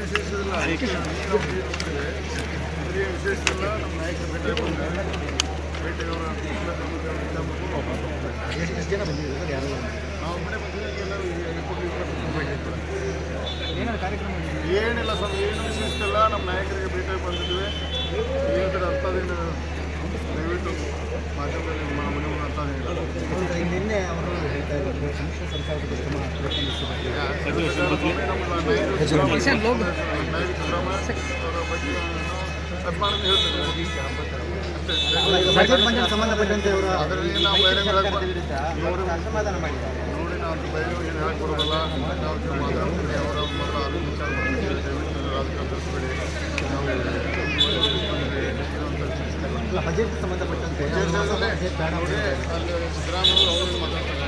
ವಿಶೇಷ ಇಲ್ಲ ಬರೀ ವಿಶೇಷ ಇಲ್ಲ ನಮ್ಮ ನಾಯಕರು ಭೇಟಿ ಬಂದರೆ ಭೇಟಿಯವರ ಎಷ್ಟು ಜನ ಬಂದಿದ್ದಾರೆ ಸರ್ ಯಾರು ನಾವು ಮನೆ ಬಂದಿದ್ದಾಗ ಎಲ್ಲರೂ ರಿಪೋರ್ಟ್ ಏನಾದ್ರು ಕಾರ್ಯಕ್ರಮ ಏನಿಲ್ಲ ಸರ್ ಏನು ವಿಶೇಷ ಇಲ್ಲ ನಮ್ಮ ನಾಯಕರಿಗೆ ಭೇಟಿ ಬಂದಿದ್ವಿ ಏನಂದ್ರೆ ಅಂಥದ್ದೇನು ದಯವಿಟ್ಟು ಮಾಧ್ಯಮದಲ್ಲಿ ಮ- ಮನೆ ಮುಂದೆ ಅಂಥದ್ದೇನಿಲ್ಲ ನಿನ್ನೆ ಅವರು ಹೇಳ್ತಾ ಇದ್ದಾರೆ ಸಮ್ಮಿಶ್ರ ಸರ್ಕಾರದ ಕ್ರಮ ಬಜೆಟ್ ಬಂಜೆಟ್ ಸಂಬಂಧಪಟ್ಟಂತೆ ಅವರು ಅದರಲ್ಲಿ ನಾವು ಬಹಿರಂಗ ಅಸಮಾಧಾನ ಮಾಡಿದ್ದಾರೆ ನೋಡಿ ನಾವು ಅಂತ ಬಯಲು ಏನು ಹೇಳಕ್ ಬರೋದಲ್ಲ ನಾವು ಜನ ಮಾತಾಡ್ತೀವಿ ಅವರ ಮೊದಲು ಅದು ವಿಚಾರ ಮಾಡ್ತೀವಿ ದಯವಿಟ್ಟು ರಾಜಕಾರಣ ತಿಳಿಸ್ಬೇಡಿ ನಾವು ಅಲ್ಲ ಬಜೆಟ್ ಸಂಬಂಧಪಟ್ಟಂತೆ ನೋಡಿ ಅಲ್ಲಿ ಸಿದ್ದರಾಮಯ್ಯ ಅವರು ಮಾತಾಡ್ತಾರೆ